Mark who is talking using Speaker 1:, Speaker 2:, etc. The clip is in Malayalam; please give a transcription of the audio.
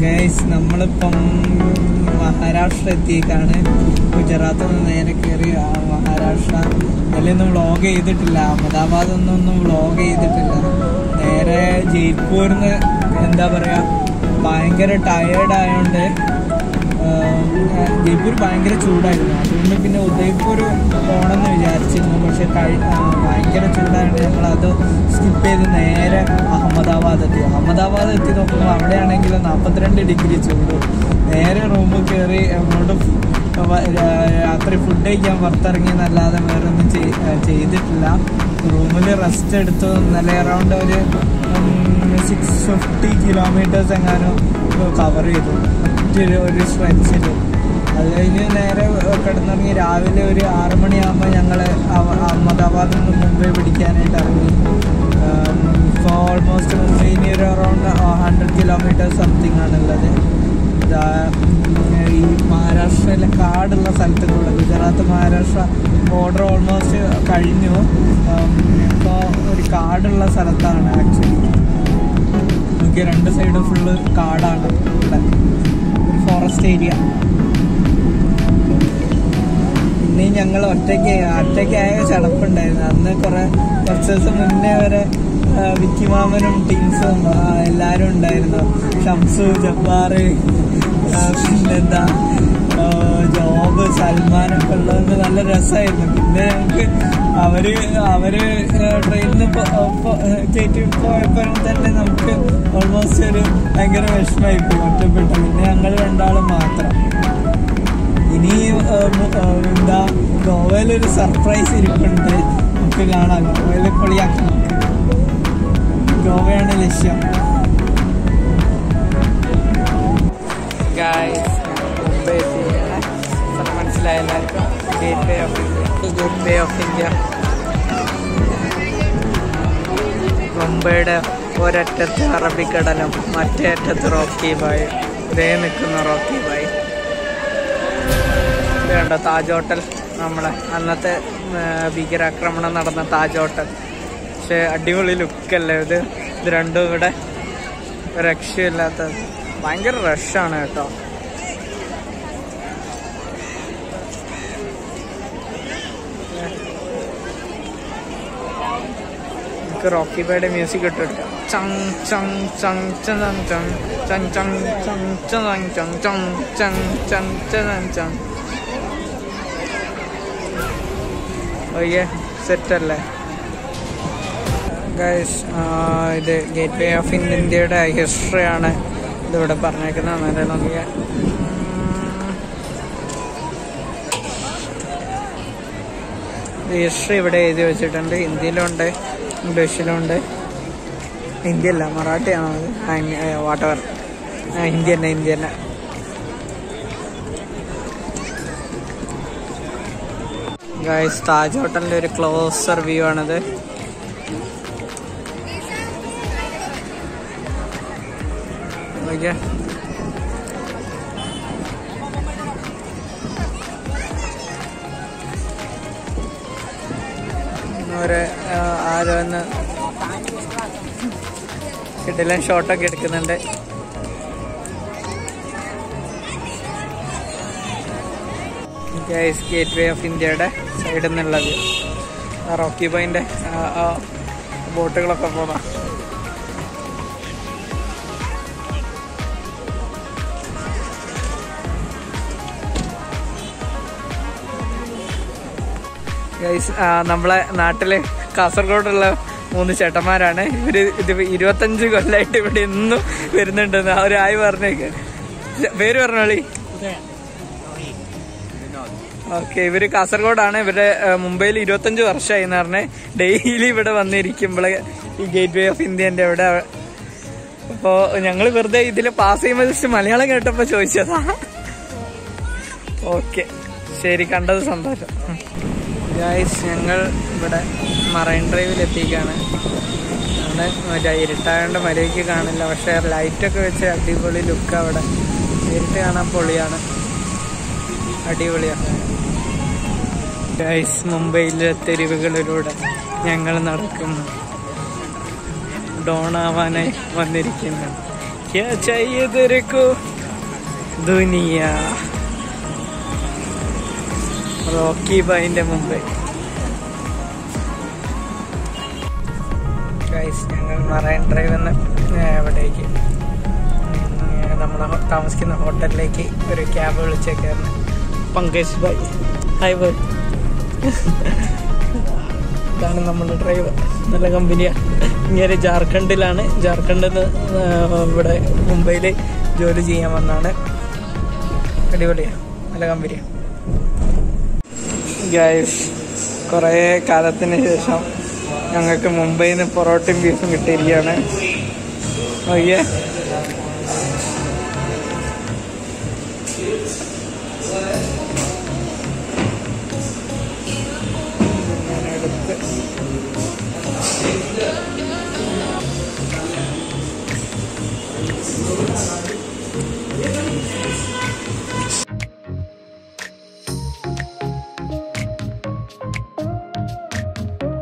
Speaker 1: ഗൈസ് നമ്മളിപ്പം മഹാരാഷ്ട്ര എത്തിയേക്കാണ് ഗുജറാത്തിൽ നിന്ന് നേരെ കയറി ആ മഹാരാഷ്ട്ര അതിലൊന്നും വ്ളോഗ് ചെയ്തിട്ടില്ല അഹമ്മദാബാദ് ഒന്നും ഒന്നും വ്ളോഗ് ചെയ്തിട്ടില്ല നേരെ ജയ്പൂരിന്ന് എന്താ പറയാ ഭയങ്കര ടയേർഡ് ആയതുകൊണ്ട് ജയ്പൂർ ഭയങ്കര ചൂടായിരുന്നു അതുകൊണ്ട് പിന്നെ ഉദയ്പൂർ പോകണമെന്ന് വിചാരിച്ചിരുന്നു പക്ഷെ കഴി ആ, ഭയങ്കര ചൂടായതുകൊണ്ട് ഞങ്ങൾ അത് സ്കിപ്പ് ചെയ്ത് നേരെ അഹമ്മദാബാദ് എത്തി അഹമ്മദാബാദ് എത്തി നോക്കുമ്പോൾ അവിടെയാണെങ്കിൽ നാൽപ്പത്തിരണ്ട് ഡിഗ്രി ചൂട് നേരെ റൂമിൽ കയറി അങ്ങോട്ട് ഫു- വ- രാ- രാത്രി ഫുഡ് കഴിക്കാൻ പുറത്തിറങ്ങി എന്നല്ലാതെ വേറെ ഒന്നും ചെയ്- ആ, ചെയ്തിട്ടില്ല റൂമിൽ റെസ്റ്റ് എടുത്തു ഇന്നലെ അറൗണ്ട് ഒരു സിക്സ് ഫിഫ്റ്റി കിലോമീറ്റേഴ്സ് എങ്ങാനും കവർ ചെയ്തു ഒറ്റ ഒരു സ്ട്രെച്ചിൽ അത് കഴിഞ്ഞ് നേരെ കിടന്നിറങ്ങി രാവിലെ ഒരു ആറ് മണിയാകുമ്പോൾ ഞങ്ങൾ അഹമ്മദാബാദിൽ നിന്ന് മുംബൈ പിടിക്കാനായിട്ട് ഇറങ്ങി ഇപ്പോൾ ഓൾമോസ്റ്റ് മുംബൈന് ഒരു അറൗണ്ട് ഹൺഡ്രഡ് കിലോമീറ്റേഴ്സ് സംതിങ് ആണുള്ളത് ഇതാ ഈ മഹാരാഷ്ട്രയിലെ കാടുള്ള സ്ഥലത്ത് കൂടെ ഗുജറാത്ത് മഹാരാഷ്ട്ര ബോർഡർ ഓൾമോസ്റ്റ് കഴിഞ്ഞു ഇപ്പോൾ ഒരു കാടുള്ള സ്ഥലത്താണ് ആക്ച്വലി നമുക്ക് രണ്ട് സൈഡും ഫുള്ള് കാടാണ് ഇവിടെ ഒരു ഫോറസ്റ്റ് ഏരിയ പിന്നെ ഞങ്ങൾ ഒറ്റയ്ക്ക് ഒറ്റയ്ക്കായ ചടപ്പുണ്ടായിരുന്നു അന്ന് കുറെ കുറച്ച് ദിവസം മുന്നേ വരെ ആ, വിക്കി മാമനും ടീംസും ആ, എല്ലാരും ഉണ്ടായിരുന്നു ഷംസു ജബ്ബാർ ആ, പിന്നെന്താ ആ, ജോബ് സൽമാനൊക്കെ ഉള്ളതുകൊണ്ട് നല്ല രസമായിരുന്നു പിന്നെ ഞങ്ങൾക്ക് അവര് അവര് ട്രെയിനിൽ നിന്ന് കയറ്റി പോയപ്പോൾ തന്നെ നമുക്ക് ഓൾമോസ്റ്റ് ഒരു ഭയങ്കര വിഷമമായി പോയി ഒറ്റപ്പെട്ടു പിന്നെ ഞങ്ങൾ രണ്ടാളും മാത്രം ഇനി ഏഹ്, മു- ഏഹ്, എന്താ ഗോവയിലൊരു സർപ്രൈസ് ഇരിപ്പുണ്ട് നമുക്ക് കാണാം ഗോവയിൽ പൊളിയാക്കി നമുക്ക് ഗോവയാണ് ലക്ഷ്യം മുംബൈ മനസ്സിലായ എല്ലാവർക്കും gateway of India gateway of India മുംബൈയുടെ ഒരറ്റത്ത് അറബിക്കടലും മറ്റേ അറ്റത്ത് റോക്കി ബായ് ഇതേ നിൽക്കുന്ന റോക്കി ബായ് ഇത് കണ്ടോ താജ് ഹോട്ടൽ നമ്മളെ അന്നത്തെ ആ, ഭീകരാക്രമണം നടന്ന താജ് ഹോട്ടൽ പക്ഷെ അടിപൊളി ലുക്കല്ലേ ഇത് ഇത് രണ്ടും ഇവിടെ ഒരു രക്ഷയില്ലാത്ത ഭയങ്കര റഷാണ് കേട്ടോ നമുക്ക് റോക്കി ബൈയുടെ മ്യൂസിക് ഇട്ടെടുക്കാം ചങ് ചങ് ചങ് ചങ് ചങ് ചങ് ചങ് ചങ് ചങ് ചങ് ചങ് ചങ് ചങ് ചങ് ചങ് ഓക്കെ സെറ്റ് അല്ലേ ഗൈസ് ഇത് ഗേറ്റ് വേ ഓഫ് ഇന്ത്യയുടെ ഹിസ്റ്ററിയാണ് ഇതിവിടെ പറഞ്ഞേക്കുന്നത് നേരെ നോക്കിയാൽ ഹിസ്റ്ററി ഇവിടെ എഴുതി വെച്ചിട്ടുണ്ട് ഹിന്ദിയിലുണ്ട് ഇംഗ്ലീഷിലുണ്ട് ഹിന്ദി അല്ല മറാഠിയാണോ അത് വാട്ട് എവർ ഹിന്ദി തന്നെ ഹിന്ദി തന്നെ ഗൈസ് താജ് ഹോട്ടലിന്റെ ഒരു ക്ലോസർ വ്യൂ ആണിത് ഓക്കെ ഒരു ആരോ ഒന്ന് കിട്ടില്ല ഷോട്ടൊക്കെ എടുക്കുന്നുണ്ട് ഗൈസ് ഗേറ്റ് വേ ഓഫ് ഇന്ത്യയുടെ സൈഡിൽ നിന്നുള്ളത് റോക്കി ബോയിൻ്റെ ബോട്ടുകളൊക്കെ പോകാം ഗൈസ് നമ്മളെ നാട്ടില് കാസർഗോഡുള്ള മൂന്ന് ചേട്ടന്മാരാണ് ഇവര് ഇത് ഇരുപത്തഞ്ച് കൊല്ലായിട്ട് ഇവിടെ എന്നും വരുന്നുണ്ടെന്ന് അവർ ആയി പറഞ്ഞേക്ക് പേര് പറഞ്ഞോളി ഓക്കെ ഇവര് കാസർഗോഡാണ് ഇവരുടെ മുംബൈയിൽ ഇരുപത്തഞ്ച് വർഷമായി എന്ന് പറഞ്ഞ് ഡെയിലി ഇവിടെ വന്നിരിക്കുമ്പോൾ ഈ ഗേറ്റ് വേ ഓഫ് ഇന്ത്യന്റെ അവിടെ അപ്പോ ഞങ്ങൾ വെറുതെ ഇതിൽ പാസ് ചെയ്യുമ്പോൾ ജസ്റ്റ് മലയാളം കേട്ടപ്പോ ചോദിച്ചതാ ഓക്കെ ശരി കണ്ടത് സന്തോഷം ഗായ്സ് ഞങ്ങൾ ഇവിടെ മറൈൻ ഡ്രൈവിൽ എത്തിക്കുകയാണ് അവിടെ മറ്റേ ഇരുട്ടായതുകൊണ്ട് മര്യാദയ്ക്ക് കാണില്ല പക്ഷെ ലൈറ്റൊക്കെ വെച്ച് അടിപൊളി ലുക്ക് അവിടെ നേരിട്ട് കാണാൻ പൊളിയാണ് അടിപൊളിയാണ് ഗൈസ് മുംബൈയിലെ തെരുവുകളിലൂടെ ഞങ്ങൾ നടക്കുന്നു ഡോണാവാനായി വന്നിരിക്കുന്നു
Speaker 2: क्या चाहिए तेरे को ദുനിയ റോക്കി ബൈന്റെ മുമ്പ് ഗൈസ് ഞങ്ങൾ മറൈൻ ഡ്രൈവ് എന്ന എവിടേക്ക് നമ്മൾ താമസിക്കുന്ന ഹോട്ടലിലേക്ക് ഒരു ക്യാബ് വിളിച്ചേക്കായിരുന്നു പങ്കജ് ബൈ ഹായ് ബൈ ഇതാണ് നമ്മുടെ ഡ്രൈവർ നല്ല കമ്പനിയാണ് ഇങ്ങനെ ജാർഖണ്ഡിലാണ് ജാർഖണ്ഡിൽ നിന്ന് ഇവിടെ മുംബൈയിൽ ജോലി ചെയ്യാൻ വന്നാണ് അടിപൊളിയാണ് നല്ല കമ്പനിയാണ് ഗൈസ് കുറേ കാലത്തിന് ശേഷം ഞങ്ങൾക്ക് മുംബൈയിൽ നിന്ന് പൊറോട്ടയും ബീഫും കിട്ടിയിരിക്കുകയാണ് നോക്കിയേ ഞാനെടുത്ത്